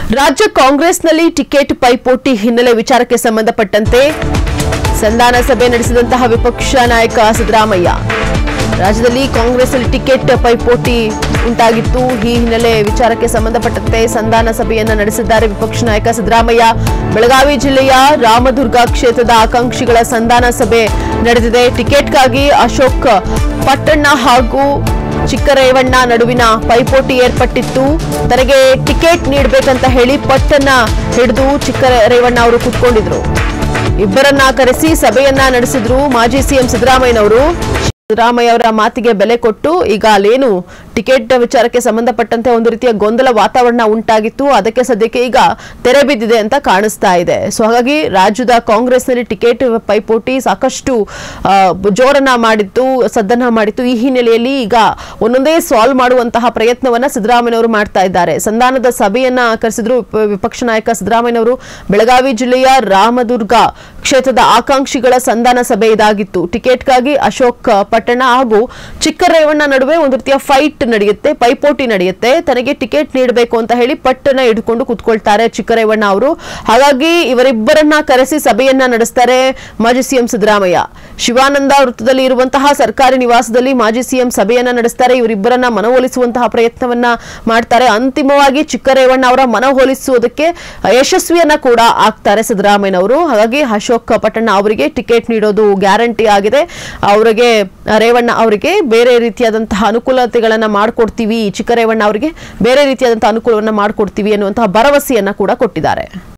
ರಾಜ್ಯ ಕಾಂಗ್ರೆಸ್ನಲ್ಲಿ ಟಿಕೆಟ್ ಪೈಪೋಟಿ ಹಿನ್ನೆಲೆ ವಿಚಾರಕ್ಕೆ ಸಂಬಂಧಪಟ್ಟಂತೆ ಸಂಧಾನ ಸಭೆ ನಡೆಸಿದಂತಹ ವಿಪಕ್ಷ ನಾಯಕ ಸಿದ್ದರಾಮಯ್ಯ ರಾಜ್ಯದಲ್ಲಿ ಕಾಂಗ್ರೆಸ್ನಲ್ಲಿ ಟಿಕೆಟ್ ಪೈಪೋಟಿ ಉಂಟಾಗಿತ್ತು ಈ ಹಿನ್ನೆಲೆ ವಿಚಾರಕ್ಕೆ ಸಂಬಂಧಪಟ್ಟಂತೆ ಸಂಧಾನ ಸಭೆಯನ್ನ ನಡೆಸಿದ್ದಾರೆ ವಿಪಕ್ಷ ನಾಯಕ ಸಿದ್ದರಾಮಯ್ಯ ಬೆಳಗಾವಿ ಜಿಲ್ಲೆಯ ರಾಮದುರ್ಗ ಕ್ಷೇತ್ರದ ಆಕಾಂಕ್ಷಿಗಳ ಸಂಧಾನ ಸಭೆ ನಡೆದಿದೆ ಟಿಕೆಟ್ಗಾಗಿ ಅಶೋಕ್ ಪಟ್ಟಣ್ಣ ಹಾಗೂ ಚಿಕ್ಕರೇವಣ್ಣ ನಡುವಿನ ಪೈಪೋಟಿ ಏರ್ಪಟ್ಟಿತ್ತು ತನಗೆ ಟಿಕೆಟ್ ನೀಡಬೇಕಂತ ಹೇಳಿ ಪಟ್ಟನ್ನ ಹಿಡಿದು ಚಿಕ್ಕರೇವಣ್ಣ ಅವರು ಕುತ್ಕೊಂಡಿದ್ರು ಇಬ್ಬರನ್ನ ಕರೆಸಿ ಸಭೆಯನ್ನ ನಡೆಸಿದ್ರು ಮಾಜಿ ಸಿಎಂ ಸಿದ್ದರಾಮಯ್ಯನವರು ಸಿದ್ದರಾಮಯ್ಯ ಅವರ ಮಾತಿಗೆ ಬೆಲೆ ಕೊಟ್ಟು ಈಗ ಅಲ್ಲೇನು ಟಿಕೆಟ್ ವಿಚಾರಕ್ಕೆ ಸಂಬಂಧಪಟ್ಟಂತೆ ಒಂದು ರೀತಿಯ ಗೊಂದಲ ವಾತಾವರಣ ಉಂಟಾಗಿತ್ತು ಅದಕ್ಕೆ ಸದ್ಯಕ್ಕೆ ಈಗ ತೆರೆ ಬಿದ್ದಿದೆ ಅಂತ ಕಾಣಿಸ್ತಾ ಇದೆ ಸೊ ಹಾಗಾಗಿ ರಾಜ್ಯದ ಕಾಂಗ್ರೆಸ್ನಲ್ಲಿ ಟಿಕೆಟ್ ಪೈಪೋಟಿ ಸಾಕಷ್ಟು ಆ, ಜೋರನ್ನ ಮಾಡಿತ್ತು ಸದ್ದನ್ನ ಮಾಡಿತ್ತು ಈ ಹಿನ್ನೆಲೆಯಲ್ಲಿ ಈಗ ಒಂದೊಂದೇ ಸಾಲ್ವ್ ಮಾಡುವಂತಹ ಪ್ರಯತ್ನವನ್ನ ಸಿದ್ದರಾಮಯ್ಯನವರು ಮಾಡ್ತಾ ಇದ್ದಾರೆ ಸಂಧಾನದ ಸಭೆಯನ್ನ ಕರೆಸಿದ್ರು ವಿಪ- ವಿಪಕ್ಷ ನಾಯಕ ಸಿದ್ದರಾಮಯ್ಯನವರು ಬೆಳಗಾವಿ ಜಿಲ್ಲೆಯ ರಾಮದುರ್ಗ ಕ್ಷೇತ್ರದ ಆಕಾಂಕ್ಷಿಗಳ ಸಂಧಾನ ಸಭೆ ಇದಾಗಿತ್ತು ಟಿಕೆಟ್ಗಾಗಿ ಅಶೋಕ್ ಪಟ್ಟಣ ಹಾಗೂ ಚಿಕ್ಕರೇವಣ್ಣ ನಡುವೆ ಒಂದು ರೀತಿಯ ಫೈಟ್ ನಡೆಯುತ್ತೆ ಪೈಪೋಟಿ ನಡೆಯುತ್ತೆ ತನಗೆ ಟಿಕೆಟ್ ನೀಡಬೇಕು ಅಂತ ಹೇಳಿ ಪಟ್ಟಣ ಹಿಡ್ಕೊಂಡು ಕುತ್ಕೊಳ್ತಾರೆ ಚಿಕ್ಕರೇವಣ್ಣ ಅವರು ಹಾಗಾಗಿ ಇವರಿಬ್ಬರನ್ನ ಕರೆಸಿ ಸಭೆಯನ್ನ ನಡೆಸ್ತಾರೆ ಮಾಜಿ ಸಿಎಂ ಸಿದ್ದರಾಮಯ್ಯ ಶಿವಾನಂದ ವೃತ್ತದಲ್ಲಿ ಇರುವಂತಹ ಸರ್ಕಾರಿ ನಿವಾಸದಲ್ಲಿ ಮಾಜಿ ಸಿಎಂ ಸಭೆಯನ್ನ ನಡೆಸ್ತಾರೆ ಇವರಿಬ್ಬರನ್ನ ಮನವೊಲಿಸುವಂತಹ ಪ್ರಯತ್ನವನ್ನ ಮಾಡ್ತಾರೆ ಅಂತಿಮವಾಗಿ ಚಿಕ್ಕರೇವಣ್ಣ ಅವರ ಮನವೊಲಿಸುವುದಕ್ಕೆ ಯಶಸ್ವಿಯನ್ನ ಕೂಡ ಆಗ್ತಾರೆ ಸಿದ್ದರಾಮಯ್ಯನವರು ಹಾಗಾಗಿ ಅಶೋಕ್ ಪಟ್ಟಣ ಅವರಿಗೆ ಟಿಕೆಟ್ ನೀಡೋದು ಗ್ಯಾರಂಟಿ ಆಗಿದೆ ಅವರಿಗೆ ರೇವಣ್ಣ ಅವರಿಗೆ ಬೇರೆ ರೀತಿಯಾದಂತಹ ಅನುಕೂಲತೆಗಳನ್ನ ಮಾಡಿಕೊಡ್ತೀವಿ ಚಿಕ್ಕರೇವಣ್ಣ ಅವರಿಗೆ ಬೇರೆ ರೀತಿಯಾದಂತಹ ಅನುಕೂಲವನ್ನ ಮಾಡಿಕೊಡ್ತೀವಿ ಅನ್ನುವಂತಹ ಭರವಸೆಯನ್ನ ಕೂಡ ಕೊಟ್ಟಿದ್ದಾರೆ